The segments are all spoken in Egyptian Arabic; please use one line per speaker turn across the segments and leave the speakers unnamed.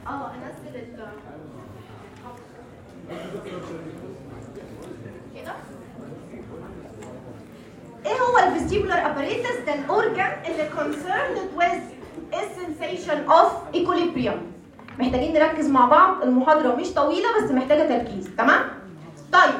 اه انزل ال كده ايه هو الفيستيبولار اباريتس ده الاورجان اللي concerned with a sensation of equilibrium محتاجين نركز مع بعض المحاضره مش طويله بس محتاجه تركيز تمام طيب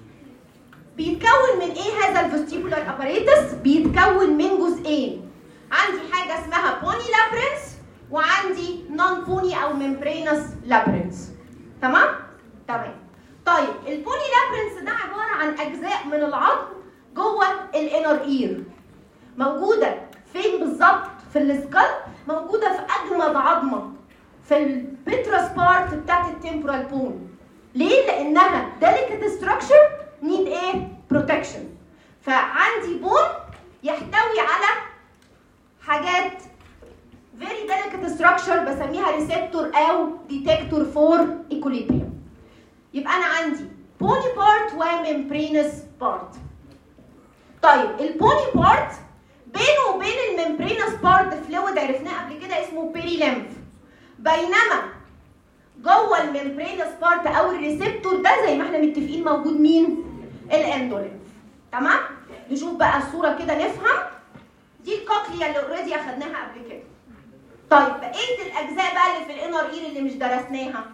بيتكون من ايه هذا الفيستيبولار اباريتس بيتكون من جزئين عندي حاجه اسمها بوني لابرنس وعندي نون بوني او ممبرينس لابرنس تمام تمام طيب البوني لابرنس ده عباره عن اجزاء من العظم جوه الانر اير موجوده فين بالظبط في السكال موجوده في اجمد عظمه في البيترس بارت بتاعت التمبورال بون ليه لانها delicate structure need ايه protection فعندي بون يحتوي على حاجات very delicate structure بسميها ريسبتور او ديتكتور فور equilibrium يبقى انا عندي بوني بارت وممبرينس بارت طيب البوني بارت بينه وبين الممبرينس بارت فلويد عرفناه قبل كده اسمه بيري ليمف بينما جوه الممبرينس بارت او الريسبتور ده زي ما احنا متفقين موجود مين الاندولينف تمام نشوف بقى الصوره كده نفهم دي الكوكليا اللي اوريدي اخدناها قبل كده طيب بقيه الاجزاء بقى اللي في الانر اير اللي مش درسناها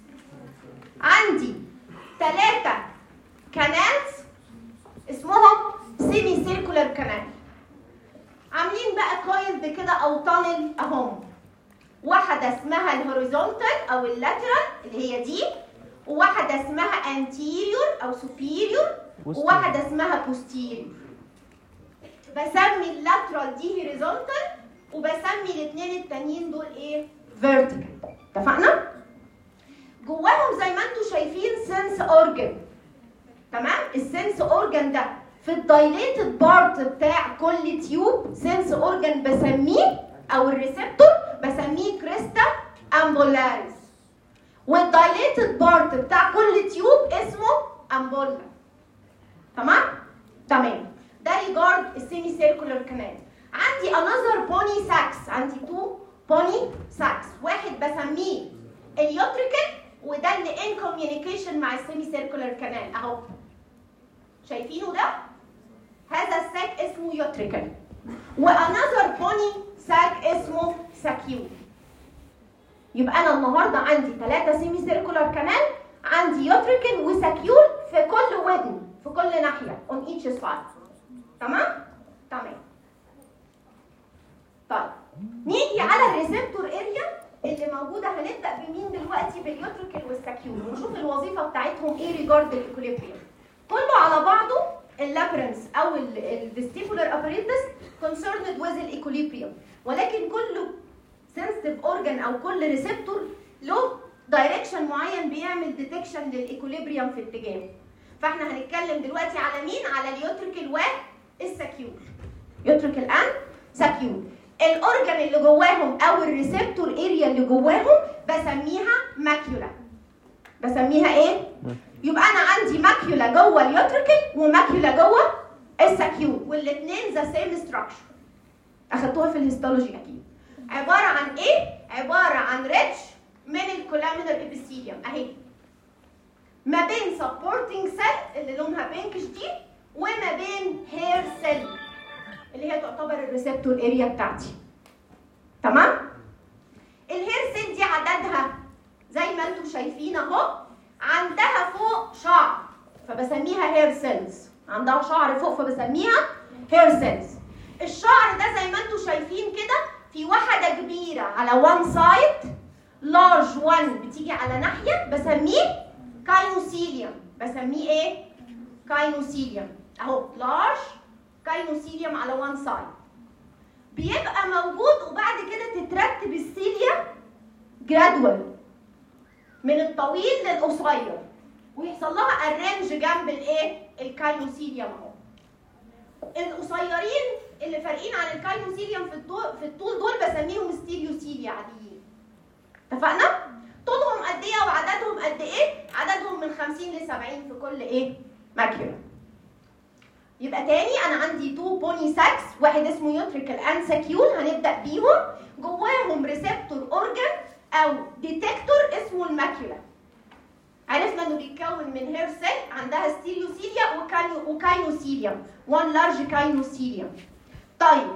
عندي ثلاثه كانالز اسمهم سيمي سيركولار كانال عاملين بقى كويلد كده او تانل اهم واحدة اسمها الهوريزونتال او اللاترال اللي هي دي وواحدة اسمها anterior او superior وواحدة اسمها posterior بسمي اللاترال دي هوريزونتال وبسمي الاثنين التانيين دول ايه vertical اتفقنا جواهم زي ما انتم شايفين سنس اورجن تمام السنس اورجن ده في الدايليتد بارت بتاع كل تيوب سنس اورجن بسميه او الريسبتور بسميه كريستا امبولاريس والدايليتد بارت بتاع كل تيوب اسمه امبولا تمام تمام ده ريجارد السيمي سيركولار كانال عندي انذر بوني ساكس عندي تو بوني ساكس واحد بسميه اليوتريكال وده اللي ان كوميونيكيشن مع السيمي سيركولار كانال اهو شايفينه ده هذا الساك اسمه يوتريكال وانذر بوني ساك اسمه ساكيول يبقى انا النهارده عندي ثلاثه سيمي سيركولار كانال عندي يوتريكال وساكيول في كل ودن في كل ناحيه on each side تمام تمام طيب نيجي على الريسبتور اريا اللي موجوده هنبدا بمين دلوقتي باليوتريكال والساكيول ونشوف الوظيفه بتاعتهم ايه ريجارد الاكوليبريم كله على بعضه اللابرنس او الفيستيبولار اباريتس concerned with الايكوليبريم ولكن كل sensitive organ او كل ريسبتور له دايركشن معين بيعمل ديتكشن للايكوليبريم في اتجاهه فاحنا هنتكلم دلوقتي على مين على اليوتريكال والساكيول يوتريكال اند ساكيول الاورجن اللي جواهم او الريسبتور اريا اللي جواهم بسميها ماكيولا بسميها ايه يبقى انا عندي ماكيولا جوه اليوتريكال وماكيولا جوه الساكيول والاثنين ذا سيم ستراكشر اخدتوها في الهيستولوجي اكيد عباره عن ايه عباره عن ريتش من الكولامينال ابيثيليوم اهي ما بين سبورتنج سيل اللي لونها بينكش دي وما بين هير سيل اللي هي تعتبر الريسبتور اريا بتاعتي تمام الهير سيل دي عددها زي ما انتم شايفين اهو عندها فوق شعر فبسميها هير سيلز عندها شعر فوق فبسميها هير سيلز الشعر ده زي ما انتم شايفين كده في واحدة كبيرة على وان سايد لارج وان بتيجي على ناحية بسميه كاينوسيليوم بسميه ايه؟ كاينوسيليوم اهو لارج كاينوسيليوم على وان سايد بيبقى موجود وبعد كده تترتب السيليا جرادوال من الطويل للقصير ويحصل لها ارينج جنب الايه؟ الكاينوسيليوم اهو القصيرين اللي فارقين عن الكاينوسيليوم في الطول في الطول دول بسميهم ستيريوسيليا عاديين اتفقنا؟ طولهم قد ايه وعددهم قد ايه؟ عددهم من 50 ل 70 في كل ايه؟ ماكيولا يبقى تاني انا عندي تو بوني ساكس واحد اسمه يوتريكال اند ساكيول هنبدا بيهم جواهم ريسبتور اورجان او ديتكتور اسمه الماكيولا عرفنا انه بيتكون من هير سيل عندها ستيريوسيليا وكاينو وكاينوسيليوم وان لارج كاينوسيليوم طيب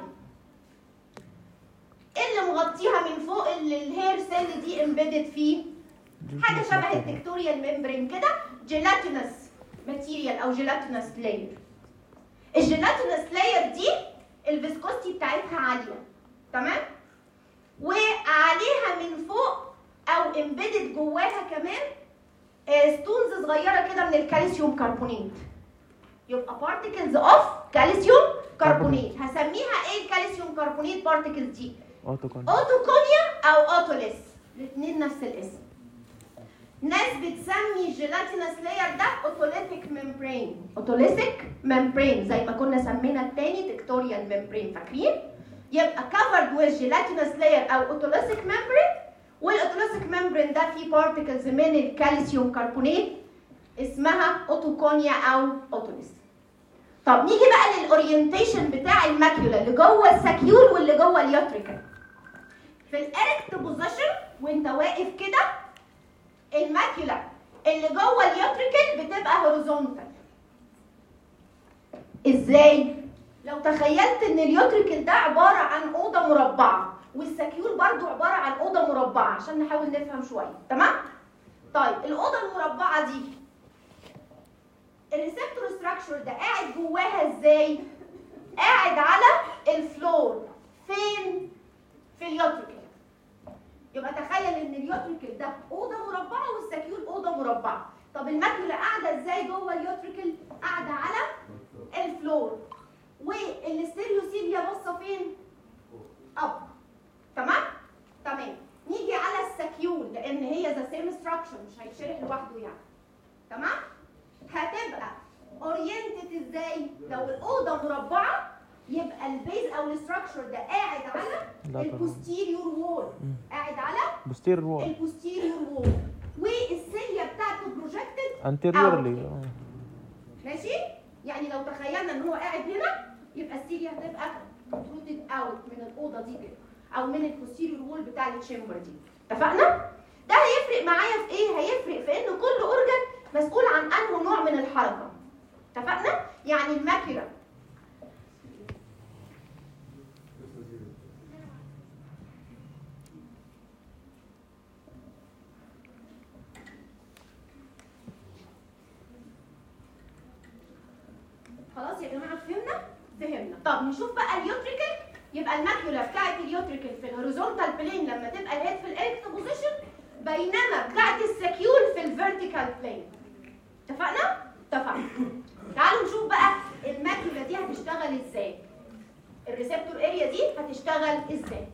ايه اللي مغطيها من فوق اللي الهير سيل دي امبيدد فيه حاجه شبه التكتوريال ميمبرين كده جيلاتينس ماتيريال او جيلاتينس لاير الجيلاتينس لاير دي الفيسكوستي بتاعتها عاليه تمام وعليها من فوق او امبيدد جواها كمان ستونز صغيره كده من الكالسيوم كربونات يبقى بارتكلز اوف كالسيوم كربونات هسميها ايه الكالسيوم كربونات بارتكلز دي
اوتوكون
اوتوكونيا او اوتوليس الاثنين نفس الاسم ناس بتسمي الجيلاتينس لاير ده اوتوليتيك ممبرين اوتوليتيك ممبرين زي ما كنا سمينا التاني تكتوريال ممبرين فاكرين يبقى covered with gelatinous layer او اوتوليتيك ممبرين والاوتوليتيك ممبرين ده فيه بارتكلز من الكالسيوم كربونات اسمها اوتوكونيا او اوتوليس طب نيجي بقى للاورينتيشن بتاع الماكيولا اللي جوه الساكيول واللي جوه اليوتريكال في الاريكت بوزيشن وانت واقف كده الماكيولا اللي جوه اليوتريكال بتبقى هوريزونتال ازاي لو تخيلت ان اليوتريكال ده عباره عن اوضه مربعه والساكيول برضو عباره عن اوضه مربعه عشان نحاول نفهم شويه تمام طيب الاوضه المربعه دي الريسبتور ستراكشر ده قاعد جواها ازاي قاعد على الفلور فين في اليوتريكال يبقى تخيل ان اليوتريكال ده اوضه مربعه والساكيول اوضه مربعه طب الماكيولا قاعده ازاي جوه اليوتريكال قاعده على الفلور والستيريوسيليا باصه فين اب تمام تمام نيجي على الساكيول لان هي ذا سيم ستراكشر مش هيتشرح لوحده يعني تمام هتبقى اورينتد ازاي لو الاوضه مربعه يبقى البيز او الستراكشر ده قاعد على
لا طبعا.
البوستيريور وول
مم.
قاعد على
بوستير وول
البوستيريور وول والسيليا بتاعته بروجكتد
انتيريورلي
ماشي يعني لو تخيلنا ان هو قاعد هنا يبقى السيليا هتبقى بروتد اوت من الاوضه دي كده او من البوستيريور وول بتاع التشامبر دي اتفقنا ده هيفرق معايا في ايه هيفرق في ان كل اورجن مسؤول عن انه نوع من الحركه اتفقنا يعني الماكيولا خلاص يا جماعه فهمنا فهمنا طب نشوف بقى اليوتريكال يبقى الماكيولا بتاعت اليوتريكال في الهوريزونتال بلين لما تبقى الهيد في الاريكت بوزيشن بينما بتاعت السكيول في الفيرتيكال بلين اتفقنا اتفقنا تعالوا نشوف بقى الماكيولا دي هتشتغل ازاي الريسبتور اريا دي هتشتغل ازاي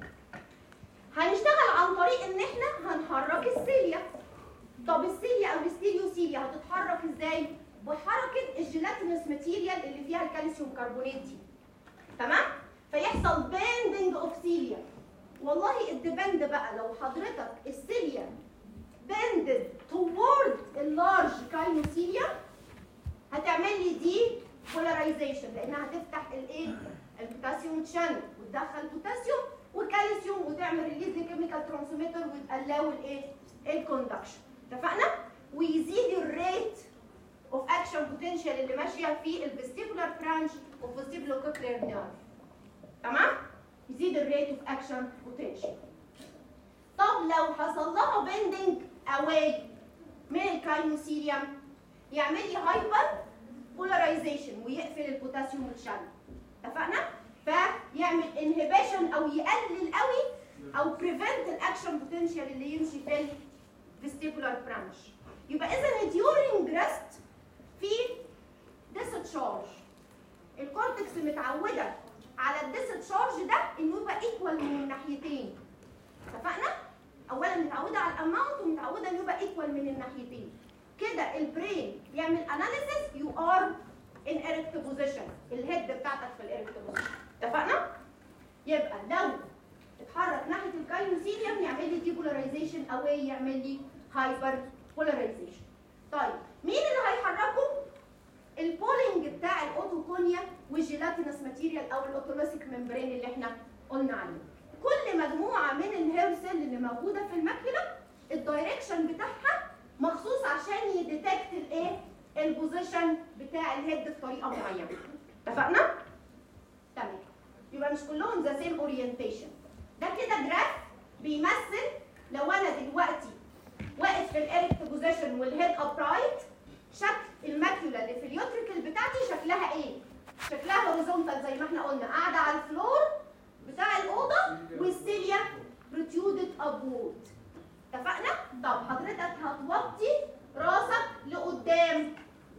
هنشتغل عن طريق ان احنا هنحرك السيليا طب السيليا او الستيريوسيليا هتتحرك ازاي بحركه الجيلاتينس ماتيريال اللي فيها الكالسيوم كربونات دي تمام فيحصل بيندنج اوف سيليا والله الديبند بقى لو حضرتك السيليا بندد توورد اللارج كاينوسيليا هتعمل لي دي بولاريزيشن لانها هتفتح الايه البوتاسيوم تشانل وتدخل بوتاسيوم وكالسيوم وتعمل ريليز لكيميكال ترانسميتر وتقلقوا الايه الكوندكشن اتفقنا ويزيد الريت اوف اكشن بوتنشال اللي ماشيه في الفيستيبولار برانش والفيستيبولو كوكلير نيرف تمام يزيد الريت اوف اكشن بوتنشال طب لو حصل لها بيندنج اواي من الكاينوسيليوم يعمل لي هايبر بولاريزيشن ويقفل البوتاسيوم تشانل اتفقنا فيعمل انهبيشن او يقلل قوي او بريفنت الاكشن بوتنشال اللي يمشي في الفيستيبولار برانش يبقى اذا during ريست في ديسشارج الكورتكس متعوده على الديسشارج ده انه يبقى ايكوال من الناحيتين اتفقنا اولا متعوده على الاماونت ومتعوده انه يبقى ايكوال من الناحيتين كده البرين يعمل اناليسيس يو ار ان اريكت بوزيشن الهيد بتاعتك في الاريكت بوزيشن اتفقنا يبقى لو اتحرك ناحيه الكاينوسيليوم يعمل لي ديبولاريزيشن اواي يعمل لي هايبر بولاريزيشن طيب مين اللي هيحركه البولينج بتاع الاوتوكونيا والجيلاتينس ماتيريال او الاوتولوسيك ممبرين اللي احنا قلنا عليه كل مجموعه من الهير سيل اللي موجوده في الماكيولا الدايركشن بتاعها مخصوص عشان يديتكت الايه البوزيشن بتاع الهيد بطريقه معينه اتفقنا تمام يبقى مش كلهم ذا سيم اورينتيشن ده كده جراف بيمثل لو انا دلوقتي واقف في الاريكت بوزيشن والهيد ابرايت شكل الماكيولا اللي في اليوتريكل بتاعتي شكلها ايه شكلها هوريزونتال زي ما احنا قلنا قاعده على الفلور بتاع الاوضه والسيليا بروتيودد ابورد اتفقنا طب حضرتك هتوطي راسك لقدام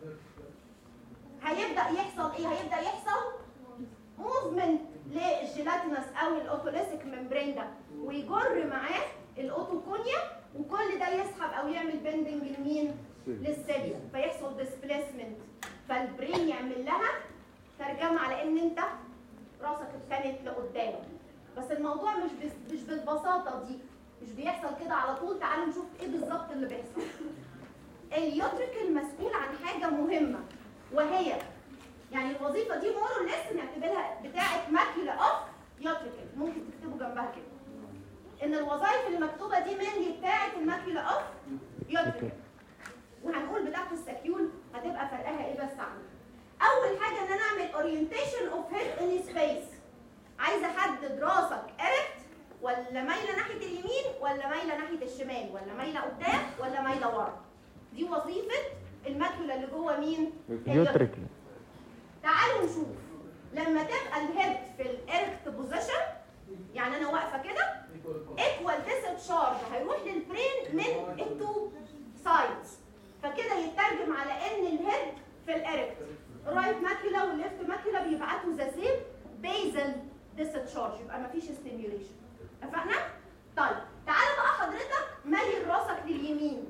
هيبدا يحصل ايه هيبدا يحصل موفمنت للجيلاتينس او الاوتوليسيك ممبرين ده ويجر معاه الاوتوكونيا وكل ده يسحب او يعمل بندنج لمين للسيليا فيحصل ديسبليسمنت فالبرين يعمل لها ترجمه على ان انت راسك اتكنت لقدام بس الموضوع مش بس مش بالبساطه دي مش بيحصل كده على طول تعالوا نشوف ايه بالظبط اللي بيحصل اليوتريكل مسؤول عن حاجه مهمه وهي يعني الوظيفه دي مور لسه نعتبرها بتاعه ماكيولا اوف يوتريكل ممكن تكتبوا جنبها كده ان الوظائف اللي مكتوبه دي منلي بتاعه الماكيولا اوف يوتريكل وهنقول بتاعه السكيول هتبقى فرقها ايه بس عنها اول حاجه ان انا اعمل اورينتيشن اوف هيد ان سبيس عايزه احدد راسك اريكت ولا مايله ناحيه اليمين ولا مايله ناحيه الشمال ولا مايله قدام ولا مايله ورا دي وظيفه الماكيولا اللي جوه مين
يوتريكل
تعالوا نشوف لما تبقى الهيد في الاريكت بوزيشن يعني انا واقفه كده ايكوال ديس تشارج هيروح للبرين من التو سايدز فكده يترجم على ان الهيد في الاريكت الرايت ماكيولا والليفت ماكيولا بيبعتوا ذا سيم بيزل ديس تشارج يبقى مفيش ستيميوليشن اتفقنا؟ طيب تعالى بقى حضرتك ميل راسك لليمين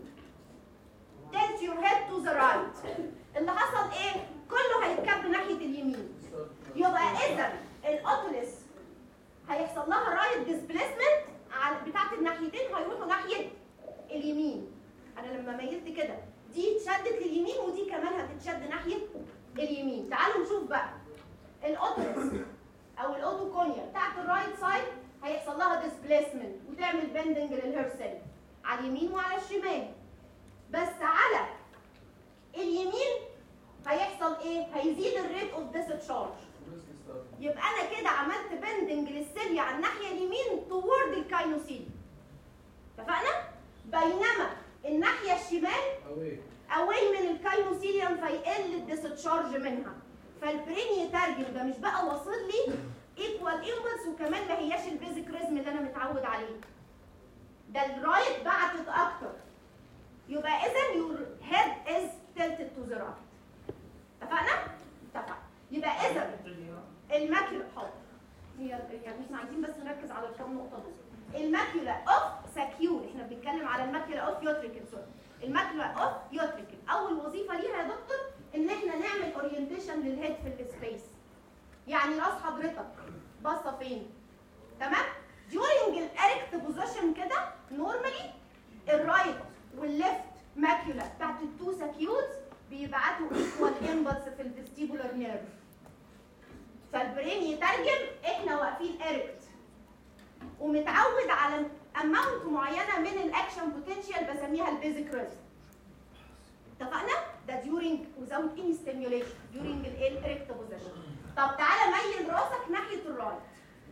tilt your head to the right اللي حصل ايه؟ كله هيتكب ناحيه اليمين يبقى اذا الاوتوليس هيحصل لها رايت ديسبليسمنت على بتاعت الناحيتين هيروحوا ناحيه اليمين انا لما ميلت كده دي اتشدت لليمين ودي كمان هتتشد ناحيه اليمين تعالوا نشوف بقى الاوتوليس او الاوتوكونيا بتاعت الرايت سايد هيحصل لها ديسبليسمنت وتعمل بندنج للهيرسل على اليمين وعلى الشمال بس على اليمين هيحصل ايه؟ هيزيد الريت اوف ديسشارج يبقى انا كده عملت بندنج للسيليا على الناحيه اليمين توورد الكاينوسيل اتفقنا؟ بينما الناحيه الشمال اواي من الكاينوسيليوم فيقل الديسشارج منها فالبرين يترجم ده مش بقى واصل لي ايكوال امبلس وكمان ما هياش البيزك ريزم اللي انا متعود عليه ده الرايت بعتت اكتر يبقى اذا يور هيد از tilted تو ذا رايت اتفقنا؟ اتفقنا يبقى اذا الماكيولا حاضر هي يعني احنا عايزين بس نركز على الكام نقطه دول الماكيولا اوف ساكيول احنا بنتكلم على الماكيولا اوف يوتريكل سوري الماكيولا اوف يوتريكل اول وظيفه ليها يا دكتور ان احنا نعمل اورينتيشن للهيد في السبيس يعني راس حضرتك باصه فين تمام during الاريكت بوزيشن كده نورمالي الرايت والليفت ماكيولا بتاعت التو ساكيولز بيبعتوا ايكوال امبلس في الفيستيبولار نيرف فالبرين يترجم احنا واقفين اريكت ومتعود على اماونت معينه من الاكشن بوتنشال بسميها البيزك ريزم اتفقنا؟ ده during without any stimulation during ال erect position. طب تعالى ميل راسك ناحية الرايت.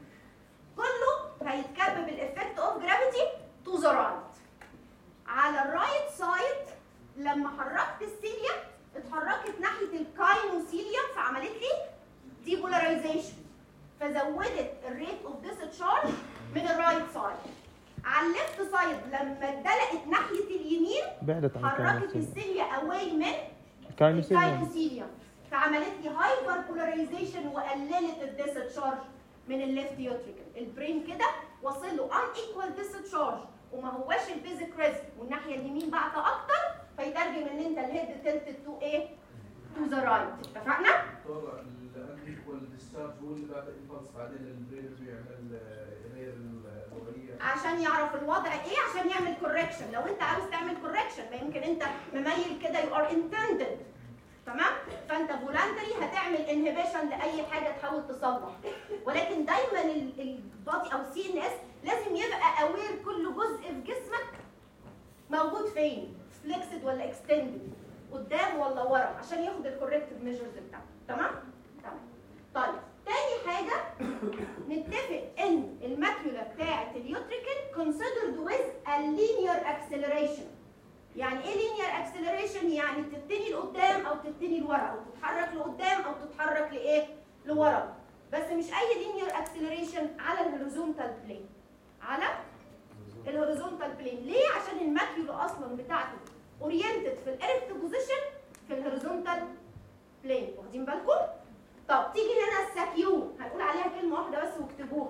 كله هيتكب بالإفكت اوف جرافيتي تو ذا رايت. على الرايت سايد لما حركت السيليا اتحركت ناحية الكاينوسيليا فعملت لي ديبولاريزيشن فزودت الريت اوف ديسشارج من الرايت سايد. على الليفت سايد لما اتدلقت ناحية اليمين
بعدت عن
حركت
الكاينوسيليوم
السيليا اواي من
الكاينوسيليوم
الكاينوسيليوم فعملت لي هايبر بولاريزيشن وقللت الديسشارج من الليفت يوتريكل البرين كده وصل له ان ايكوال ديسشارج وما هواش البيزك ريزم والناحيه اليمين بعته اكتر فيترجم ان انت الهيد تلتد تو ايه؟ تو ذا رايت اتفقنا؟
طبعا الانديكوال ديسشارج هو اللي بعد الامبلس بعدين البرين بيعمل آه، يغير اللغويه
عشان يعرف الوضع ايه عشان يعمل كوركشن لو انت عاوز تعمل كوركشن ما يمكن انت مميل كده يو ار intended تمام فانت فولانتري هتعمل انهبيشن لاي حاجه تحاول تصلح ولكن دايما البادي او السي ان اس لازم يبقى اوير كل جزء في جسمك موجود فين فليكسد ولا اكستندد قدام ولا ورا عشان ياخد الكوركتيف ميجرز بتاعته تمام تمام طيب تاني حاجه نتفق ان الماكيولا بتاعه اليوتريكل considered with a linear acceleration يعني ايه linear acceleration يعني تتني لقدام او تتني لورا او تتحرك لقدام او تتحرك لايه لورا بس مش اي linear acceleration على الهوريزونتال بلين على الهوريزونتال بلين ليه عشان الماكيولا اصلا بتاعته اورينتد في الاريكت بوزيشن في الهوريزونتال بلين واخدين بالكم طب تيجي هنا الساكيول هنقول عليها كلمه واحده بس واكتبوها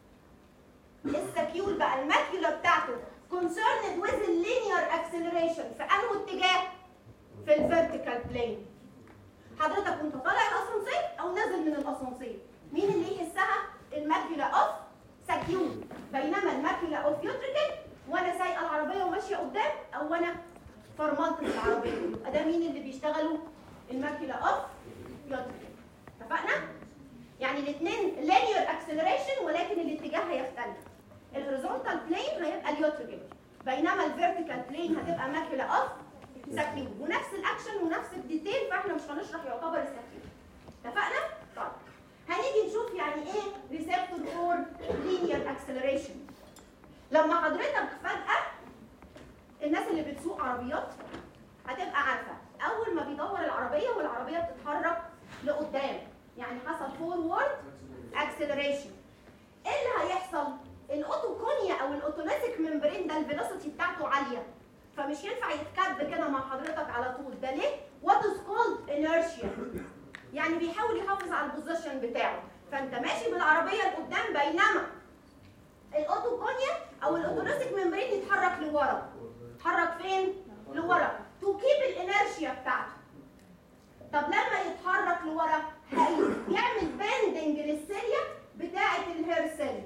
الساكيول بقى الماكيولا بتاعته concerned with the linear acceleration في انه اتجاه في الفيرتيكال بلين حضرتك وانت طالع الاسانسير او نازل من الاسانسير مين اللي يحسها الماكيولا اوف ساكيول بينما الماكيولا اوف يوتريكل وانا سايقه العربيه وماشيه قدام او وانا فرملت العربيه يبقى ده مين اللي بيشتغلوا الماكيولا اوف يوتريكل اتفقنا يعني الاثنين linear acceleration ولكن الاتجاه هيختلف الهوريزونتال بلين هيبقى اليوتريكل بينما الفيرتيكال بلين هتبقى ماكيولا اوف ساكيول ونفس الاكشن ونفس الديتيل فاحنا مش هنشرح يعتبر الساكيول اتفقنا؟ طيب هنيجي نشوف يعني ايه ريسبتور فور لينير اكسلريشن لما حضرتك فجأة الناس اللي بتسوق عربيات هتبقى عارفة أول ما بيدور العربية والعربية بتتحرك لقدام يعني حصل فورورد اكسلريشن ايه اللي هيحصل؟ الاوتوكونيا او الاوتونيتيك ممبرين ده الفيلوسيتي بتاعته عاليه فمش ينفع يتكب كده مع حضرتك على طول ده ليه؟ وات از كولد انيرشيا يعني بيحاول يحافظ على البوزيشن بتاعه فانت ماشي بالعربيه لقدام بينما الاوتوكونيا او الاوتونيتيك ممبرين يتحرك لورا يتحرك فين؟ لورا تو كيب الانيرشيا بتاعته طب لما يتحرك لورا هيعمل بندنج للسيريا بتاعه الهير سيل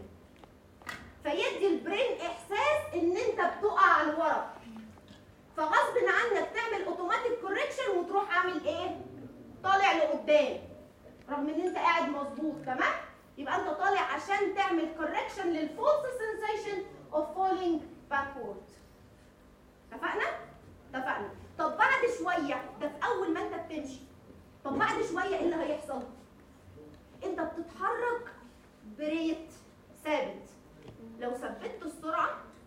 فيدي البرين احساس ان انت بتقع لورا فغصب عنك تعمل اوتوماتيك كوركشن وتروح عامل ايه طالع لقدام رغم ان انت قاعد مظبوط تمام يبقى انت طالع عشان تعمل كوركشن للفولس سensation اوف فولينج باكورد اتفقنا اتفقنا طب بعد شويه ده في اول ما انت بتمشي طب بعد شويه ايه اللي هيحصل انت بتتحرك بريت ثابت لو ثبتت السرعه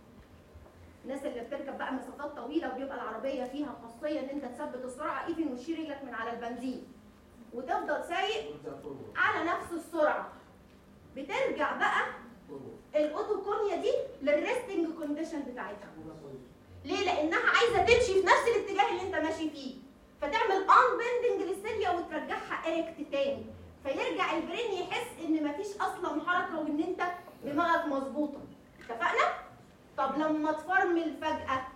الناس اللي بتركب بقى مسافات طويله وبيبقى العربيه فيها خاصيه ان انت تثبت السرعه ايفن وتشيل رجلك من على البنزين وتفضل سايق على نفس السرعه بترجع بقى الاوتوكونيا دي للريستنج كونديشن بتاعتها ليه لانها عايزه تمشي في نفس الاتجاه اللي انت ماشي فيه فتعمل ان بندنج للسيليا وترجعها اريكت تاني فيرجع البرين يحس ان مفيش اصلا حركه وان انت دماغك مظبوطه اتفقنا طب لما تفرمل فجاه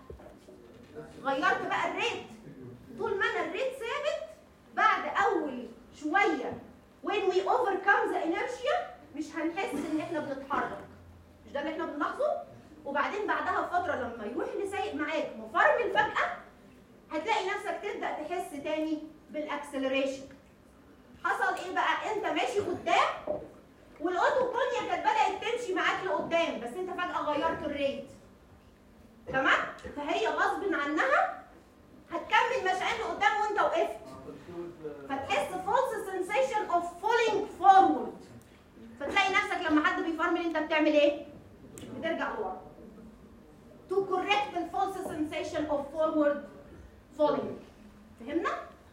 غيرت بقى الريت طول ما انا الريت ثابت بعد اول شويه when we overcome the inertia مش هنحس ان احنا بنتحرك مش ده اللي احنا بنلاحظه وبعدين بعدها بفتره لما يروح اللي سايق معاك مفرمل فجاه هتلاقي نفسك تبدا تحس تاني بالاكسلريشن حصل ايه بقى انت ماشي قدام والاوتوكونيا كانت بدات تمشي معاك لقدام بس انت فجاه غيرت الريت تمام فهي غصب عنها هتكمل مشيان لقدام وانت وقفت فتحس false sensation of falling forward فتلاقي نفسك لما حد بيفرمل انت بتعمل ايه؟ بترجع لورا to correct the false sensation of forward falling فهمنا؟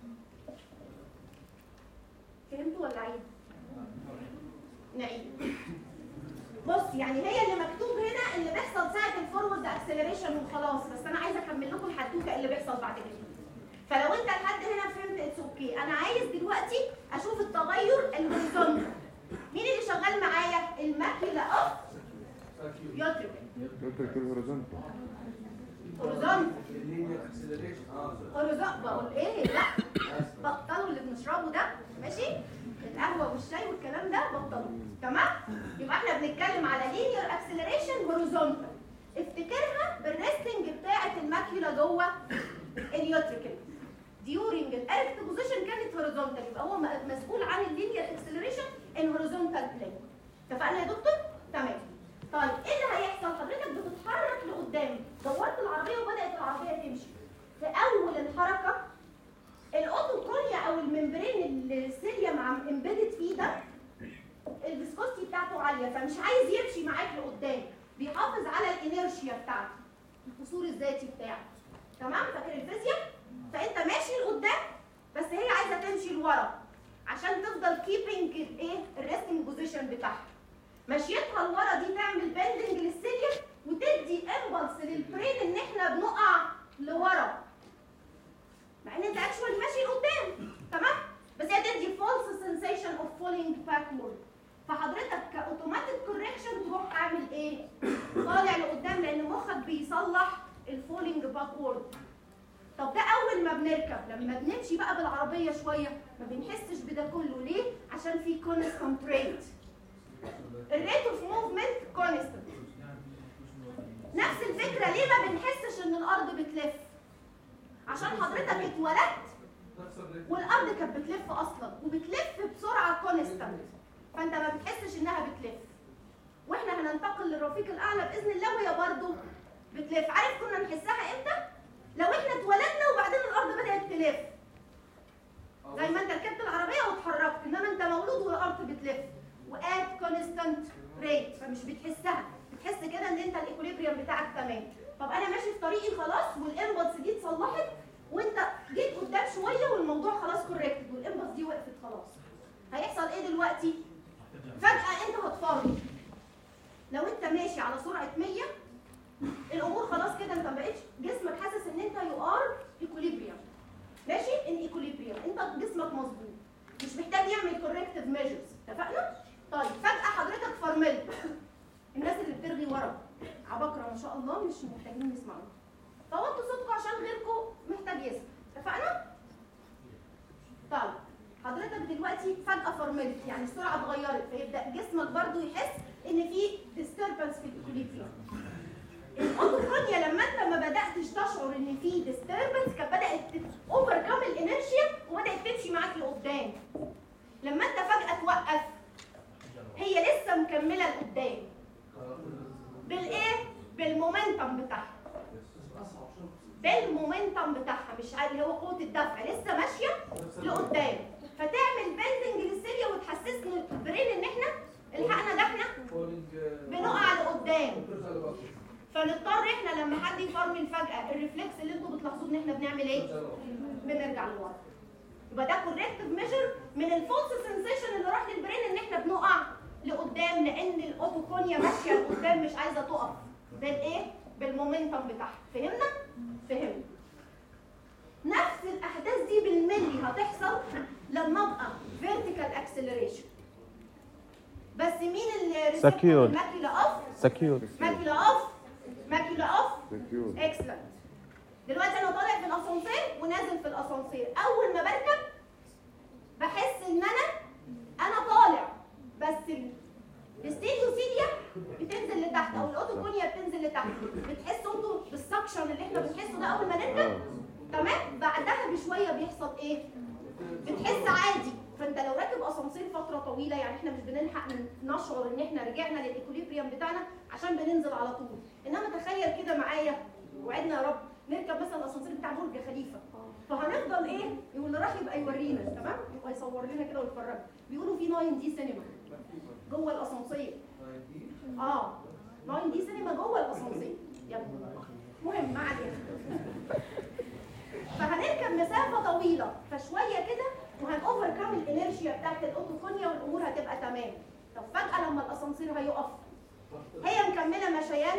فهمتوا ولا عيد؟ نعيد بص يعني هي اللي مكتوب هنا اللي بيحصل ساعه الفورورد اكسلريشن وخلاص بس انا عايزه اكمل لكم الحدوته اللي بيحصل بعد كده فلو انت لحد هنا فهمت اتس اوكي انا عايز دلوقتي اشوف التغير الهوريزونتال مين اللي شغال معايا الماكيولا اوف يوتريكل
يترك الهوريزونتال
هوريزونتال
اللينير اكسلريشن اه
هوريزونتال بقول ايه لا بطلوا اللي بنشربه ده ماشي القهوه والشاي والكلام ده بطلوا تمام يبقى احنا بنتكلم على لينير اكسلريشن هوريزونتال افتكرها بالريستنج بتاعه الماكيولا جوه اليوتريكل ديورنج الاركت بوزيشن هوريزونتال يبقى هو م- مسؤول عن اللينير اكسلريشن ان هوريزونتال بلين اتفقنا يا دكتور تمام طيب ايه اللي هيحصل حضرتك بتتحرك لقدام دورت العربيه وبدات العربيه تمشي في اول الحركه الاوتوكونيا او الممبرين اللي السيليوم عم امبيدد فيه ده الفيسكوستي بتاعته عاليه فمش عايز يمشي معاك لقدام بيحافظ على الانيرشيا بتاعته القصور الذاتي بتاعه تمام فاكر الفيزياء فانت ماشي لقدام بس هي عايزه تمشي لورا عشان تفضل كيبنج الايه الريستنج بوزيشن بتاعها مشيتها لورا دي تعمل بندنج للسيليوم وتدي امبلس للبرين ان احنا بنقع لورا مع ان انت اكشوالي ماشي لقدام تمام بس هي تدي فولس سensation اوف فولينج باكورد فحضرتك كاوتوماتيك كوركشن تروح تعمل ايه؟ طالع لقدام لان مخك بيصلح الفولينج باكورد طب ده اول ما بنركب لما بنمشي بقى بالعربيه شويه ما بنحسش بده كله ليه؟ عشان في كونستانت ريت الريت اوف موفمنت كونستانت نفس الفكره ليه ما بنحسش ان الارض بتلف عشان حضرتك اتولدت
نفس الريتم
والارض كانت بتلف اصلا وبتلف بسرعه كونستانت فانت ما بتحسش انها بتلف واحنا هننتقل للرفيق الاعلى باذن الله وهي برضه بتلف عارف كنا نحسها امتى لو احنا اتولدنا وبعدين الارض بدات تلف زي ما انت ركبت العربيه واتحركت انما انت مولود والارض بتلف وات كونستانت ريت فمش بتحسها بتحس كده ان انت الايكوليبريم بتاعك تمام طب انا ماشي في طريقي خلاص والامبلس دي اتصلحت وانت جيت قدام شويه والموضوع خلاص كوركتد والامبلس دي وقفت خلاص هيحصل ايه دلوقتي فجاه انت هتفرمل لو انت ماشي على سرعه 100 الامور خلاص كده انت ما بقتش جسمك حاسس ان انت يو ار ايكوليبريم ماشي ان ايكوليبريم انت جسمك مظبوط مش محتاج يعمل كوركتيف ميجرز اتفقنا طيب فجاه حضرتك فرملت الناس اللي بترغي ورا عباقره ما شاء الله مش محتاجين نسمعهم فوطوا صوتكم عشان غيركم محتاج يسمع اتفقنا طيب حضرتك دلوقتي فجاه فرملت يعني السرعه اتغيرت فيبدا جسمك برضو يحس ان في disturbance في الايكوليبريم الاوتوكونيا لما انت ما بداتش تشعر ان في disturbance كانت بدات اوفركم الانرشيا وبدات تمشي معاك لقدام لما انت فجاه توقف هي لسه مكمله لقدام بالايه بالمومنتم بتاعها بالمومنتم بتاعها مش عارف اللي هو قوه الدفع لسه ماشيه لقدام فتعمل بندنج للسيليا وتحسسني البرين ان احنا الحقنا ده احنا
فولينج
بنقع لقدام
بترجع لبطل
فنضطر احنا لما حد يفرمل فجاه الريفلكس اللي انتوا بتلاحظوه ان احنا بنعمل ايه؟
بترجع لبطل
بنرجع لورا يبقى ده كوركتيف ميجر من الفولس سنسيشن اللي راح للبرين ان احنا بنقع لقدام لان الاوتوكونيا ماشيه لقدام مش عايزه تقف بالايه؟ بالمومنتم بتاعها فهمنا؟ فهمنا نفس الاحداث دي بالملي هتحصل لما ابقى فيرتيكال اكسلريشن بس مين اللي
Secure.
ماكيولا اوف
سكيور
ماكيولا اوف ماكيولا اوف
سكيور
اكسلنت دلوقتي انا طالع في الاسانسير ونازل في الاسانسير اول ما بركب بحس ان انا انا طالع بس ال- الستيريوسيليا بتنزل لتحت او الاوتوكونيا بتنزل لتحت بتحسوا انتوا بالسكشن اللي احنا بنحسه ده اول ما نركب تمام بعدها بشويه بيحصل ايه بتحس عادي فانت لو راكب اسانسير فتره طويله يعني احنا مش بنلحق نشعر ان احنا رجعنا للايكوليبريم بتاعنا عشان بننزل على طول انما تخيل كده معايا وعدنا يا رب نركب مثلا الاسانسير بتاع برج خليفه فهنفضل ايه واللي راح يبقى يورينا تمام يبقى يصور لنا كده ويتفرج بيقولوا في 9 دي سينما جوه الاسانسير اه 9 دي سينما جوه الاسانسير يلا مهم ما علينا فهنركب مسافه طويله فشويه كده وهنوفر كام الانرشيا بتاعت الاوتوفونيا والامور هتبقى تمام طب فجاه لما الاسانسير هيقف هي مكمله مشيان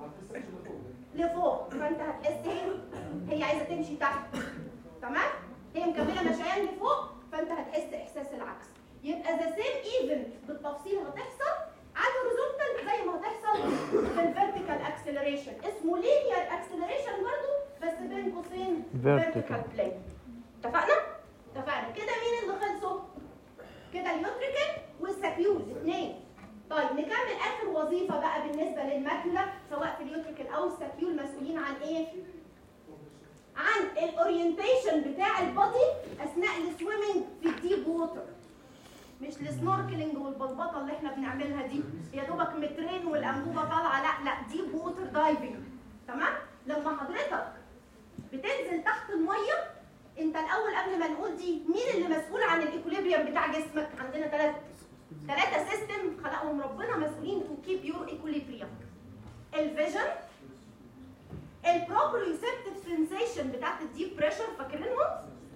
لفوق فانت هتحس هي هي عايزه تمشي تحت تمام هي مكمله مشيان لفوق فانت هتحس احساس العكس يبقى ذا سيم ايفنت بالتفصيل هتحصل على الهوريزونتال زي ما هتحصل في الفيرتيكال اكسلريشن اسمه لينير اكسلريشن برضه بس بين قوسين
Vertical.
فيرتيكال بلين اتفقنا؟ اتفقنا كده مين اللي خلصوا؟ كده اليوتريكال والساكيول اثنين طيب نكمل اخر وظيفه بقى بالنسبه للماكيولا سواء في اليوتريكال او الساكيول مسؤولين عن ايه؟ عن الاورينتيشن بتاع البادي اثناء السويمنج في الديب ووتر مش السنوركلينج والبلبطه اللي احنا بنعملها دي يا دوبك مترين والانبوبه طالعه لا لا ديب ووتر دايفنج تمام لما حضرتك بتنزل تحت الميه انت الاول قبل ما نقول دي مين اللي مسؤول عن الايكوليبريم بتاع جسمك عندنا ثلاثه ثلاثه سيستم خلقهم ربنا مسؤولين تو كيب يور ايكوليبريم الفيجن البروبريوسبتيف سensation بتاعت الديب بريشر فاكرينهم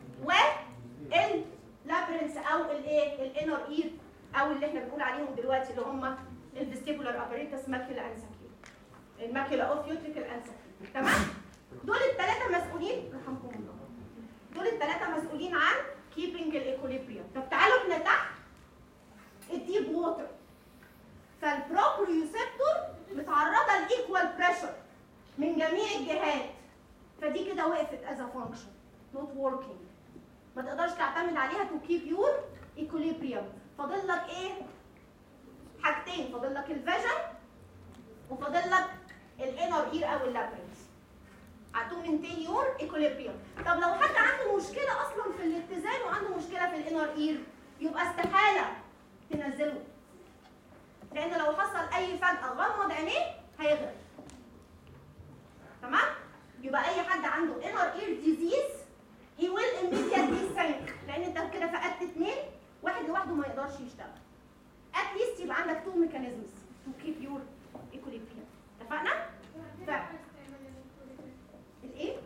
واللابرنس او الايه الانر اير او اللي احنا بنقول عليهم دلوقتي اللي هم الفيستيبولار اباريتس ماكيولا انساكيو الماكيولا اوف يوتريكال انساكيو تمام دول الثلاثه مسؤولين رحمكم الله دول الثلاثه مسؤولين عن كيبنج الايكوليبريم طب تعالوا احنا تحت الديب ووتر فالبروبريوسبتور متعرضه لايكوال بريشر من جميع الجهات فدي كده وقفت از فانكشن نوت وركينج ما تقدرش تعتمد عليها تو كيب يور ايكوليبريم فاضل لك ايه حاجتين فاضل لك الفيجن وفاضل لك الانر اير او اللابرنس تو مينتين يور ايكوليبريم طب لو حد عنده مشكله اصلا في الاتزان وعنده مشكله في الانر اير يبقى استحاله تنزله لان لو حصل اي فجاه غمض عينيه هيغرق تمام يبقى اي حد عنده inner ear disease he will immediately sink لان انت كده فقدت اثنين واحد لوحده ما يقدرش يشتغل at least يبقى عندك two mechanisms to keep your equilibrium اتفقنا؟ ف... الايه؟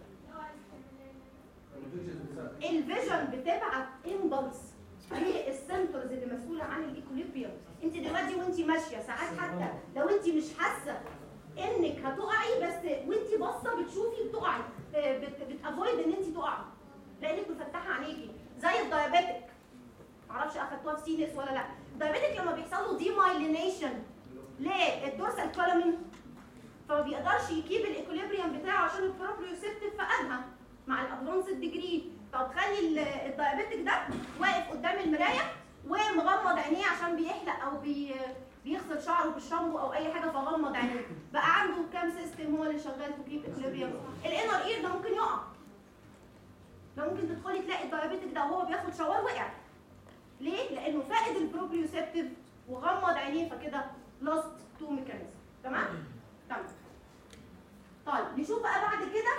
الفيجن بتبعت امبلس هي السنترز اللي مسؤوله عن الايكوليبريم انت دلوقتي وانت ماشيه ساعات حتى لو انت مش حاسه انك هتقعي بس وانت باصه بتشوفي بتقعي بتافويد ان انت تقعي لانك مفتحه عينيكي زي الدايابيتك معرفش اخدتوها في سينس ولا لا الدايابيتك لما بيحصل له ديمايلينيشن للدورسال كولومين فما بيقدرش يكيب الايكوليبريم بتاعه عشان البروبريوسبتيف فقدها مع الادفانس ديجري طب خلي ال- الدايابيتك ده واقف قدام المرايه ومغمض عينيه عشان بيحلق او بي بيغسل شعره بالشامبو او اي حاجه فغمض عينيه بقى عنده كام سيستم هو اللي شغال في كيب اكليبريم الانر اير ده ممكن يقع ده ممكن تدخلي تلاقي الدايابيتك ده وهو بياخد شاور وقع ليه؟ لانه فاقد البروبريوسبتيف وغمض عينيه فكده لاست تو ميكانيزم تمام؟ تمام طيب نشوف بقى بعد كده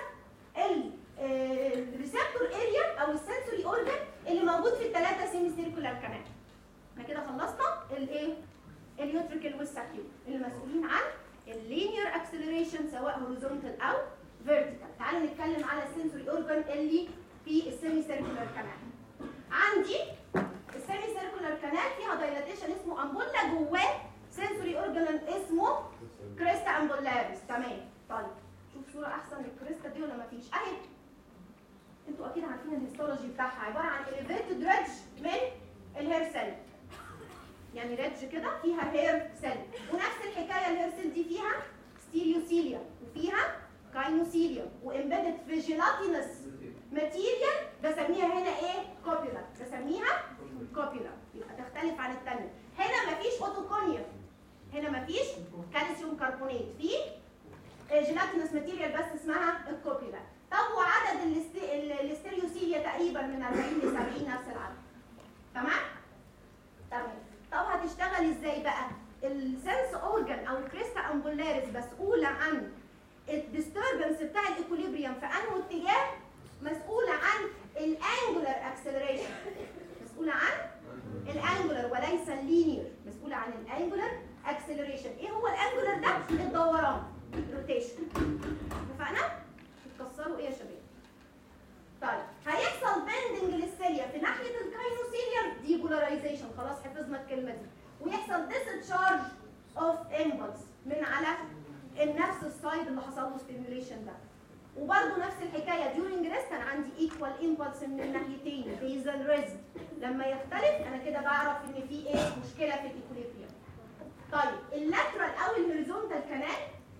الريسبتور اريا او السنسوري اورجن اللي موجود في الثلاثه سيمي سيركولار كانال احنا كده خلصنا الايه اليوتريكال والساكيو اللي مسؤولين عن اللينير اكسلريشن سواء هوريزونتال او فيرتيكال تعالوا نتكلم على السنسوري اورجن اللي في السيمي سيركولار كانال عندي السيمي سيركولار كانال فيها دايلاتيشن اسمه امبولا جواه سنسوري اورجن اسمه كريستا امبولاريس تمام طيب شوف صوره احسن للكريستا دي ولا مفيش اهي انتوا اكيد عارفين الهيستولوجي بتاعها عباره عن اليفيتد ريدج من الهير سيل يعني ريدج كده فيها هير سيل ونفس الحكايه الهير سيل دي فيها ستيريوسيليا وفيها كاينوسيليا وامبيدد في جيلاتينس ماتيريال بسميها هنا ايه كوبيولا بسميها كوبيولا يبقى تختلف عن الثانيه هنا مفيش اوتوكونيا هنا مفيش كالسيوم كربونات في جيلاتينس ماتيريال بس اسمها الكوبيولا طب وعدد الاست- ال- الاستيريوسيليا تقريبا من 40 ل 70 نفس العدد تمام تمام طب هتشتغل ازاي بقى السنس اورجان او الكريستا امبولاريس مسؤوله عن الديستربنس بتاع الايكوليبريم في انه اتجاه مسؤوله عن الانجولار اكسلريشن مسؤوله عن الانجولار وليس اللينير مسؤوله عن الانجولار اكسلريشن ايه هو الانجولار ده الدوران روتيشن اتفقنا بتكسروا ايه يا شباب طيب هيحصل بندنج للسيليا في ناحيه الكاينوسيليا ديبولاريزيشن خلاص حفظنا الكلمه دي ويحصل ديسشارج اوف امبلس من على النفس السايد اللي حصل له ستيميوليشن ده وبرده نفس الحكايه ديورنج ريست انا عندي ايكوال امبلس من الناحيتين بيزل ريست لما يختلف انا كده بعرف ان في ايه مشكله في الايكوليبريم طيب اللاترال او الهوريزونتال كانال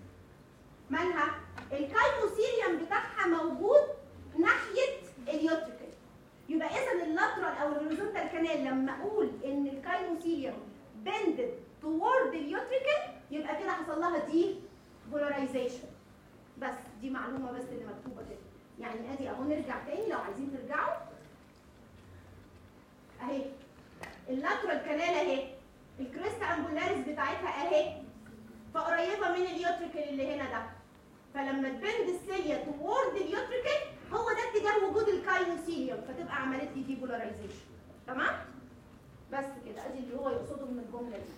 مالها الكاينوسيليوم بتاعها موجود ناحيه اليوتريكال يبقى اذا اللاترال او الهوريزونتال كانال لما اقول ان الكاينوسيليوم بندد توورد اليوتريكال يبقى كده حصل لها دي بولاريزيشن بس دي معلومه بس اللي مكتوبه كده يعني ادي اهو نرجع تاني لو عايزين ترجعوا اهي اللاترال كانال اهي الكريستا امبولاريس بتاعتها اهي فقريبه من اليوتريكل اللي هنا ده فلما تبند السيليا توورد اليوتريكل هو ده اتجاه وجود الكاينوسيليوم فتبقى عملت لي ديبولاريزيشن تمام بس كده ادي اللي هو يقصده من الجمله دي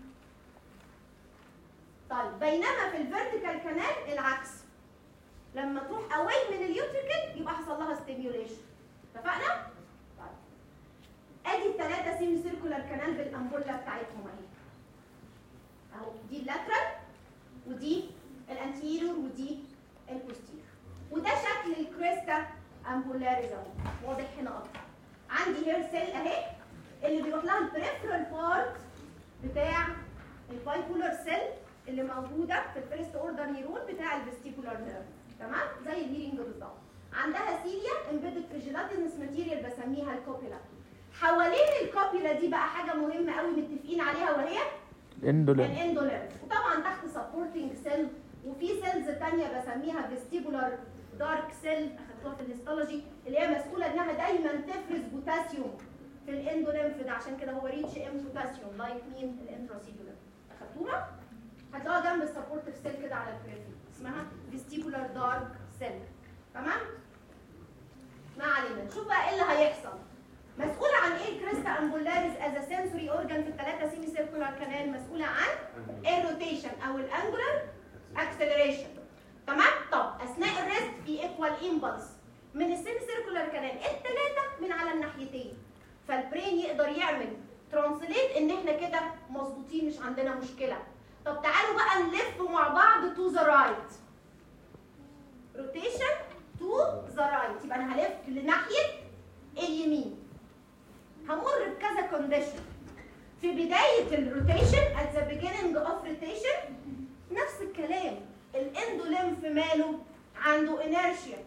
طيب بينما في الفيرتيكال كانال العكس لما تروح اواي من اليوتريكل يبقى حصل لها ستيميوليشن اتفقنا؟ طيب ادي الثلاثه سيمي سيركولار كانال بالامبولا بتاعتهم اهي اهو دي اللاترال ودي الانتيريور ودي البوستيريور وده شكل الكريستا امبولاريز اهو واضح هنا اكتر عندي هير سيل اهي اللي بيروح لها البريفرال بارت بتاع البايبولار سيل اللي موجوده في الفيرست اوردر نيرون بتاع الفيستيبولار نيرف تمام زي الهيرنج بالظبط عندها سيليا امبيدد في جيلاتينس ماتيريال بسميها الكوبيلا حوالين الكوبيلا دي بقى حاجه مهمه قوي متفقين عليها وهي
الاندولين
الاندولينف وطبعا تحت سبورتنج سيل وفي سيلز تانية بسميها فيستيبولار دارك سيل اخدتوها في الهيستولوجي اللي هي مسؤوله انها دايما تفرز بوتاسيوم في الاندولينف ده عشان كده هو ريتش ام بوتاسيوم لايك مين الانتراسيلولار اخدتوها هتلاقوها جنب السبورتيف سيل كده على البريفي اسمها فيستيبولار دارك سيل تمام ما علينا نشوف بقى ايه اللي هيحصل مسؤولة عن ايه الكريستا امبولاريز از سنسوري اورجان في الثلاثة سيمي سيركولار كانال مسؤولة عن الروتيشن او الانجولار اكسلريشن تمام طب اثناء الريست في ايكوال امبلس من السيمي سيركولار كانال الثلاثة من على الناحيتين فالبرين يقدر يعمل ترانسليت ان احنا كده مظبوطين مش عندنا مشكلة طب تعالوا بقى نلف مع بعض تو ذا رايت روتيشن تو ذا رايت يبقى انا هلف لناحية اليمين همر بكذا كونديشن في بداية الروتيشن at the beginning of rotation نفس الكلام الاندوليمف ماله عنده انرشيا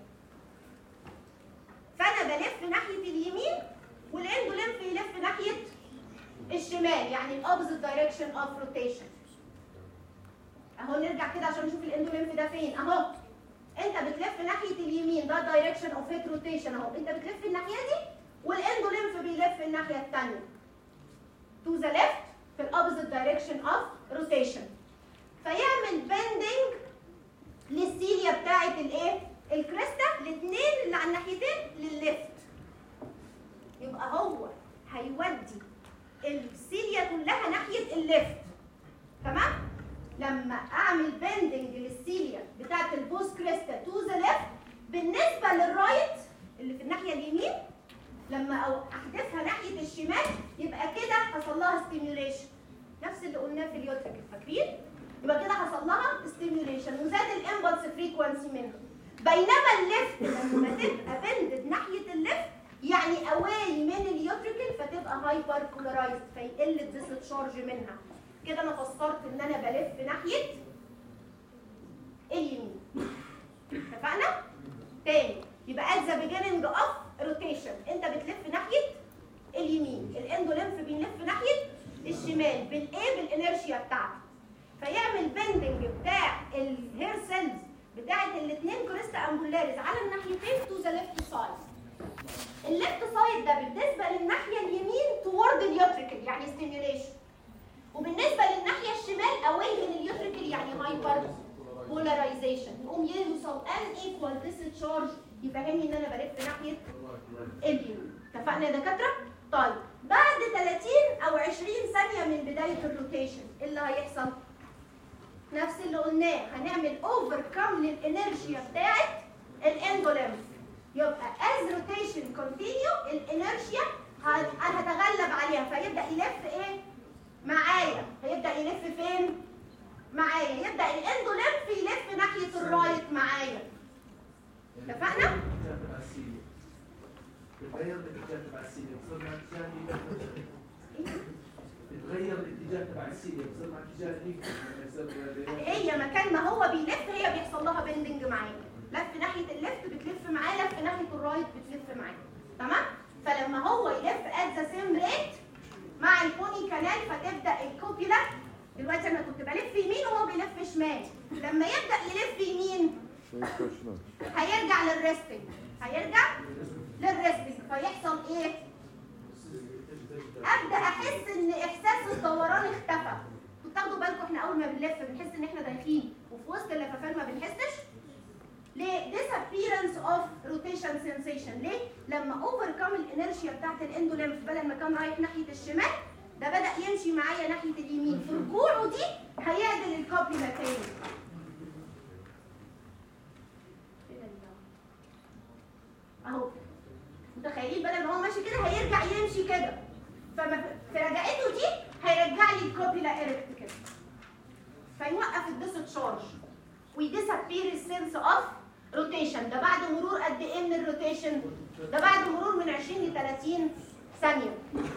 فانا بلف ناحية اليمين والاندوليمف يلف ناحية الشمال يعني الاوبزيت دايركشن اوف روتيشن اهو نرجع كده عشان نشوف الاندوليمف ده فين اهو انت بتلف ناحية اليمين ده دايركشن اوف هيت روتيشن اهو انت بتلف الناحية دي والاندوليمف بيلف الناحيه الثانيه تو ذا ليفت في الاوبوزيت دايركشن اوف روتيشن فيعمل بندنج للسيليا بتاعه الايه الكريستا الاثنين اللي على الناحيتين للليفت يبقى هو هيودي السيليا كلها ناحيه الليفت تمام لما اعمل بندنج للسيليا بتاعه البوست كريستا تو ذا ليفت بالنسبه للرايت اللي في الناحيه اليمين لما أو احدثها ناحيه الشمال يبقى كده حصل لها ستيميوليشن نفس اللي قلناه في اليوتريك فاكرين يبقى كده حصل لها ستيميوليشن وزاد الامبلس فريكوانسي منها بينما الليفت لما تبقى بندد ناحيه الليفت يعني اواي من اليوتريكل فتبقى هايبر كولارايزد فيقل الديسشارج منها كده انا فسرت ان انا بلف ناحيه اليمين اتفقنا تاني يبقى at the beginning of rotation انت بتلف ناحيه اليمين الاندوليمف بيلف ناحيه الشمال بالايه بالانرشيا بتاعته فيعمل بندنج بتاع الهير سيلز بتاعه الاثنين كريستا امبولاريز على الناحيتين تو ذا ليفت سايد الليفت سايد ده بالنسبه للناحيه اليمين توورد اليوتريكل يعني ستيميوليشن وبالنسبه للناحيه الشمال اواي من اليوتريكل يعني هايبر بولاريزيشن يقوم يوصل ان ايكوال ديسشارج يفهمني ان انا بلف ناحيه اليمين اتفقنا يا دكاتره طيب بعد 30 او 20 ثانيه من بدايه الروتيشن ايه اللي هيحصل نفس اللي قلناه هنعمل اوفر كام للانرجيا بتاعت الاندوليمف يبقى از روتيشن كونتينيو الانرجيا هتغلب عليها فيبدا يلف ايه معايا هيبدا يلف فين معايا يبدا الاندوليمف يلف ناحيه الرايت معايا اتفقنا؟
بتغير الاتجاه تبع السيليا بصير مع اتجاه بتغير الاتجاه تبع السيليا بصير مع اتجاه ليك
هي مكان ما هو بيلف هي بيحصل لها بندنج معاه لف ناحيه الليفت بتلف معاه لف ناحيه الرايت بتلف معاه تمام فلما هو يلف ات ذا سيم ريت مع البوني كانال فتبدا الكوبيلا دلوقتي انا كنت بلف يمين وهو بيلف شمال لما يبدا يلف يمين
ما ينفعش نعم.
هيرجع للريستنج هيرجع للريستنج فيحصل ايه ابدا احس ان احساس الدوران اختفى انتوا بتاخدوا بالكم احنا اول ما بنلف بنحس ان احنا دايخين وفي وسط اللفافان ما بنحسش ليه disappearance of rotation sensation ليه لما overcome الانرشيا بتاعت الاندوليمف بدل ما كان رايح ناحيه الشمال ده بدا يمشي معايا ناحيه اليمين في رجوعه دي هيعدل الكابيلا تاني اهو متخيلين بدل ما هو ماشي كده هيرجع يمشي كده فما في رجعته دي هيرجع لي الكوبيلا ايركت كده فيوقف الديسشارج ويديسابير السنس اوف روتيشن ده بعد مرور قد ايه من الروتيشن ده بعد مرور من 20 ل 30 ثانيه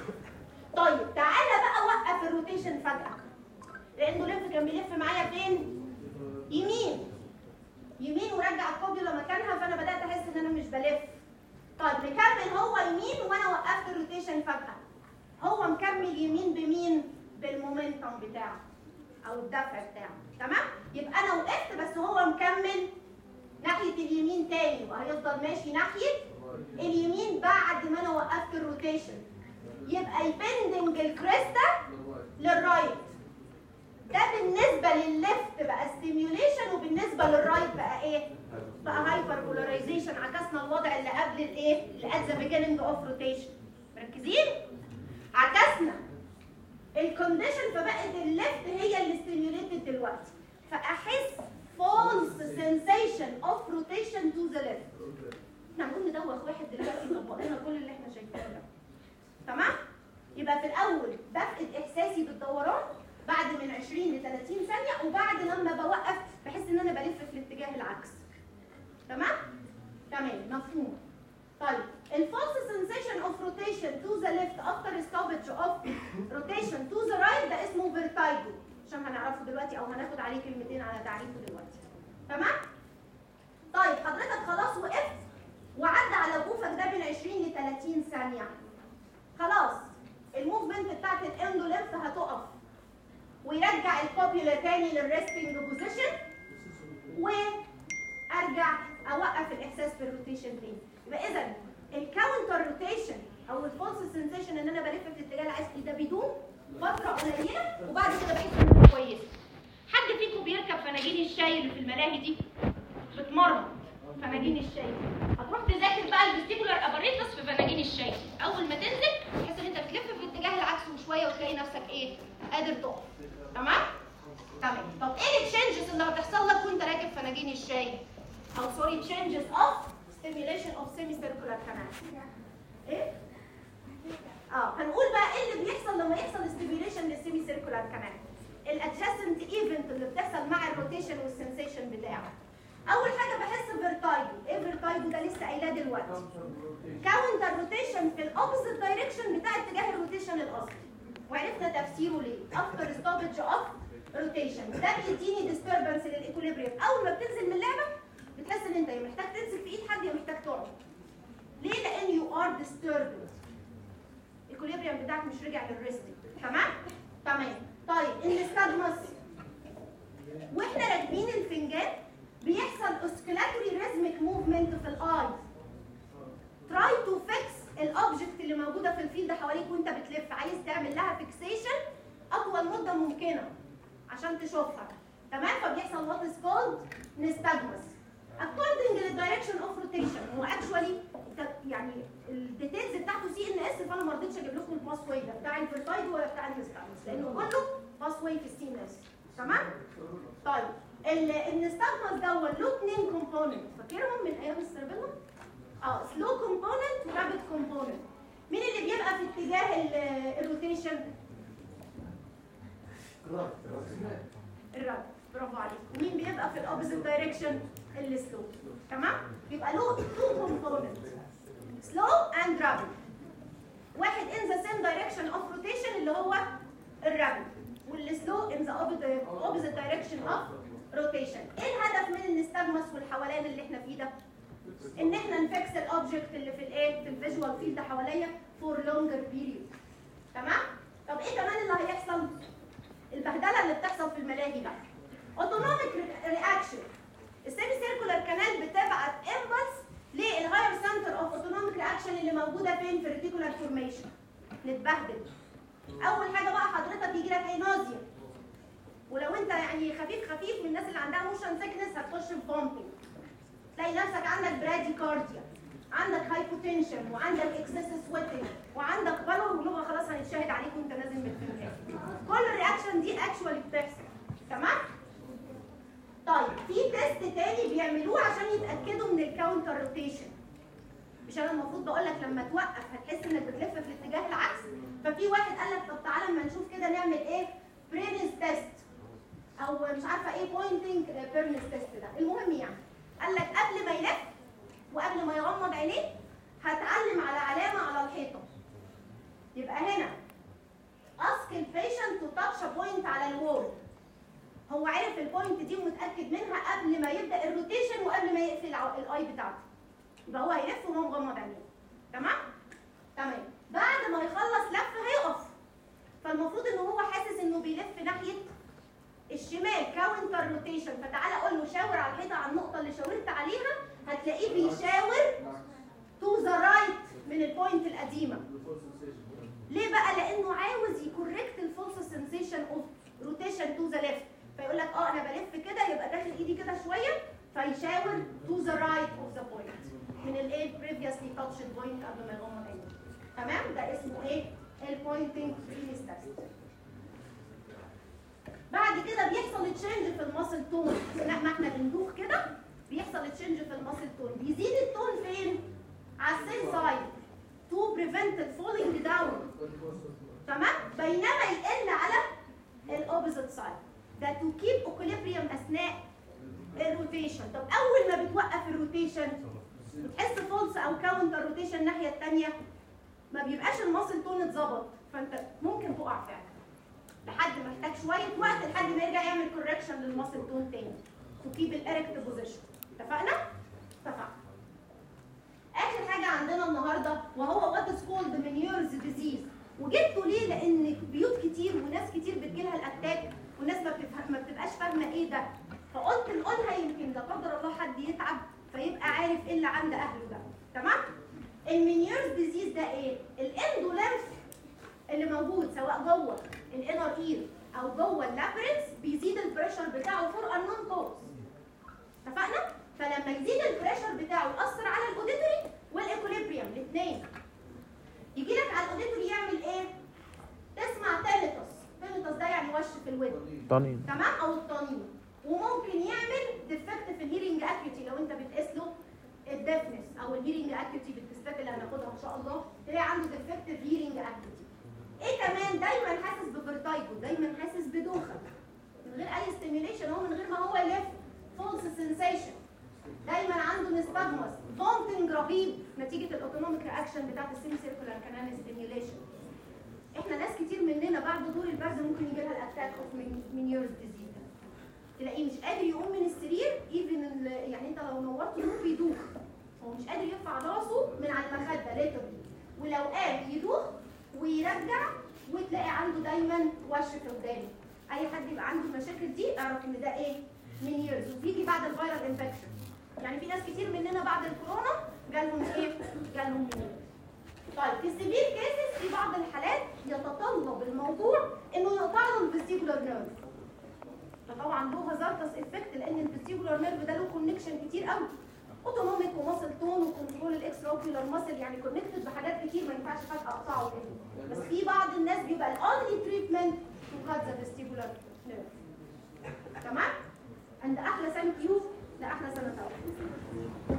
طيب تعالى بقى وقف الروتيشن فجاه لانه لف كان بيلف معايا فين يمين يمين ورجع الكوبيولا مكانها فانا بدات احس ان انا مش بلف طيب نكمل هو يمين وانا وقفت الروتيشن فجاه هو مكمل يمين بمين بالمومنتم بتاعه او الدفع بتاعه تمام يبقى انا وقفت بس هو مكمل ناحيه اليمين تاني وهيفضل ماشي ناحيه اليمين بعد ما انا وقفت الروتيشن يبقى يبندنج الكريستا للرايت ده بالنسبه للليفت بقى ستيميوليشن وبالنسبه للرايت بقى ايه بقى هايبر بولاريزيشن عكسنا الوضع اللي قبل الايه اللي at the beginning of rotation مركزين عكسنا الكونديشن فبقت الليفت هي اللي ستيميوليتد دلوقتي فاحس false sensation of rotation to the left احنا هنقول ندوخ واحد دلوقتي يطبق لنا كل اللي احنا شايفينه ده تمام يبقى في الاول بفقد احساسي بالدوران بعد من 20 ل 30 ثانيه وبعد لما بوقف بحس ان انا بلف في الاتجاه العكس تمام تمام مفهوم طيب الفولس sensation of rotation to the left after stoppage of rotation to the right ده اسمه vertigo عشان هنعرفه دلوقتي او هناخد عليه كلمتين على تعريفه دلوقتي تمام طيب حضرتك خلاص وقفت وعدى على جوفك ده من 20 ل 30 ثانيه خلاص الموفمنت بتاعت الاندوليمف هتقف ويرجع الكوبيولا تاني للريستنج بوزيشن وارجع اوقف الاحساس بالروتيشن تاني يبقى اذا الكاونتر روتيشن او الفولس سنسيشن ان انا بلف في الاتجاه العكسي ده بيدوم فتره قليله وبعد كده بقيت سنته كويسه حد فيكم بيركب فناجين الشاي اللي في الملاهي دي بتمرمط فناجين الشاي هتروح تذاكر بقى الفيستيبولار اباريتس في فناجين الشاي اول ما تنزل تحس ان انت بتلف في الاتجاه العكسي وشويه وتلاقي نفسك ايه قادر تقف تمام تمام طب ايه التشنجز اللي هتحصل لك وانت راكب فناجين الشاي او سوري تشنجز اوف stimulation of semicircular canal ايه اه هنقول بقى ايه اللي بيحصل لما يحصل stimulation للسيمي سيركولار كانال الادجاستنت ايفنت اللي بتحصل مع الروتيشن والسنسيشن بتاعه اول حاجه بحس بفيرتايجو ايه فيرتايجو ده لسه قايلاه دلوقتي كاونتر روتيشن في الاوبوزيت دايركشن بتاع اتجاه الروتيشن الاصلي وعرفنا تفسيره ليه افتر ستوبج اوف روتيشن ده بيديني ديستربنس للايكوليبريم اول ما بتنزل من اللعبه بتحس ان انت يا محتاج تمسك في ايد حد يا محتاج تقعد ليه لان يو ار ديستربد الايكوليبريم بتاعك مش رجع للريستنج تمام تمام طيب النستاجمس واحنا راكبين الفنجان بيحصل اوسكيلاتوري ريزميك موفمنت في الاي تراي تو فيكس الاوبجكت اللي موجوده في الفيلد حواليك وانت بتلف عايز تعمل لها فيكسيشن اطول مده ممكنه عشان تشوفها تمام فبيحصل وات از كولد نستاجمس according للدايركشن اوف روتيشن هو اكشوالي يعني الديتيلز بتاعته سي ان اس فانا ما رضيتش اجيب لكم الباس واي ده بتاع الفيرتايد ولا بتاع النستاجمس لانه كله باس واي في السي ان اس تمام طيب النستاجمس دوت له اثنين كومبوننت فاكرهم من ايام السيربيلم اه سلو كومبوننت ورابid كومبوننت مين اللي بيبقى في اتجاه ال- الروتيشن الرابد برافو عليك مين بيبقى في الاوبوزيت دايركشن السلو تمام يبقى له تو كومبوننت سلو اند رابد واحد ان ذا سيم دايركشن اوف روتيشن اللي هو الرابد والسلو ان ذا اوبوزيت دايركشن اوف روتيشن ايه الهدف من النستجمس والحولان اللي احنا فيه ده ان احنا نفكس الاوبجكت اللي في الايه في الفيجوال فيلد حواليا فور لونجر بيريود تمام طب ايه كمان اللي هيحصل البهدله اللي بتحصل في الملاهي بقى اوتونوميك رياكشن السيمي سيركولار كانال بتبعت امبلس للهاير سنتر اوف اوتونوميك رياكشن اللي موجوده فين في الريتيكولار فورميشن نتبهدل اول حاجه بقى حضرتك يجي لك ايه نوزيا ولو انت يعني خفيف خفيف من الناس اللي عندها موشن سيكنس هتخش في بومبينج تلاقي نفسك عندك براديكارديا عندك هايبوتنشن وعندك اكسس سويتنج وعندك بالور ولغه خلاص هنتشاهد عليك وانت نازل من الفنجان كل الرياكشن دي اكشوالي بتحصل تمام طيب في تيست تاني بيعملوه عشان يتاكدوا من الكاونتر روتيشن مش انا المفروض بقول لك لما توقف هتحس انك بتلف في الاتجاه العكس ففي واحد قال لك طب تعالى اما نشوف كده نعمل ايه برينس تيست او مش عارفه ايه بوينتنج بيرنس تيست ده المهم يعني قال لك قبل ما يلف وقبل ما يغمض عينيه هتعلم على علامه على الحيطه يبقى هنا ask البيشنت تو تاتش بوينت على الوول هو عرف البوينت دي ومتاكد منها قبل ما يبدا الروتيشن وقبل ما يقفل الع- الاي بتاعته يبقى هو هيلف وهو مغمض عينيه تمام تمام بعد ما يخلص لف هيقف فالمفروض ان هو حاسس انه بيلف ناحيه الشمال كاونتر روتيشن فتعالى قول له شاور على الحيطه على النقطه اللي شاورت عليها هتلاقيه بيشاور تو ذا رايت من البوينت القديمه ليه بقى لانه عاوز يكوركت الفولس سنسيشن اوف روتيشن تو ذا ليفت فيقول لك اه انا بلف كده يبقى داخل ايدي كده شويه فيشاور تو ذا رايت اوف ذا بوينت من الايه بريفيوسلي تاتش بوينت قبل ما يغمض عينيه تمام ده اسمه ايه البوينتنج بريميس تيست بعد كده بيحصل تشينج في الماسل تون اثناء ما احنا بندوخ كده بيحصل تشينج في الماسل تون بيزيد التون فين على السيل سايد تو بريفنت الفولينج داون تمام بينما يقل على الاوبوزيت سايد ده تو كيب اوكوليبريم اثناء الروتيشن طب اول ما بتوقف الروتيشن بتحس فولس او كاونتر روتيشن الناحيه الثانيه ما بيبقاش الماسل تون اتظبط فانت ممكن تقع فعلا لحد ما محتاج شويه وقت لحد ما يرجع يعمل كوركشن للماسل تون تاني تو كيب الاريكت بوزيشن اتفقنا؟ اتفقنا اخر حاجه عندنا النهارده وهو وات از كولد منيورز ديزيز وجبته ليه لان بيوت كتير وناس كتير بتجيلها الاتاك والناس ما بتفهم ما بتبقاش فاهمه ايه ده فقلت نقولها يمكن لا قدر الله حد يتعب فيبقى عارف ايه اللي عند اهله ده تمام المنيورز ديزيز ده ايه الاندولنس اللي موجود سواء جوه الانر اير او جوه اللابرنس بيزيد البريشر بتاعه فور انون كوز اتفقنا فلما يزيد البريشر بتاعه ياثر على الاوديتوري والايكوليبريم الاثنين يجي لك على الاوديتوري يعمل ايه تسمع تينيتوس تينيتوس ده يعني وش في الودن
طنين
تمام او الطنين وممكن يعمل ديفكت في الهيرنج اكيوتي لو انت بتقيس له الديفنس او الهيرنج اكيوتي بالتستات اللي هناخدها ان شاء الله تلاقي عنده ديفكت في هيرنج اكيوتي ايه كمان دايما حاسس بفرتايجو دايما حاسس بدوخه من غير اي ستيميوليشن هو من غير ما هو يلف فولس سنسيشن دايما عنده نستاجمس فومتنج رهيب نتيجه الاوتونوميك رياكشن بتاعت السيمي سيركولار كانال ستيميوليشن احنا ناس كتير مننا بعد دور البرد ممكن يجي لها الاتاك اوف منيورز ديزيز تلاقيه مش قادر يقوم من السرير ايفن يعني انت لو نورت النور بيدوخ هو مش قادر يرفع راسه من على المخده ليترلي ولو قام يدوخ ويرجع وتلاقي عنده دايما وش في ودانه اي حد يبقى عنده المشاكل دي اعرف ان ده ايه من ييرز وبيجي بعد الفيرال انفكشن يعني في ناس كتير مننا بعد الكورونا جالهم ايه جالهم من طيب في السيفير كيسز في بعض الحالات يتطلب الموضوع انه يقطع له الفيستيبولار نيرف فطبعا له هازارتس افكت لان الفيستيبولار نيرف ده له كونكشن كتير قوي اوتونوميك وماسل تون وكنترول الاكسترا اوكيولار ماسل يعني كونكتد بحاجات كتير ما ينفعش فجاه اقطعه كده بس في بعض الناس بيبقى الاونلي تريتمنت تو كات ذا فيستيبولار نيرف تمام؟ عند احلى ثانك يو لاحلى سنه توقف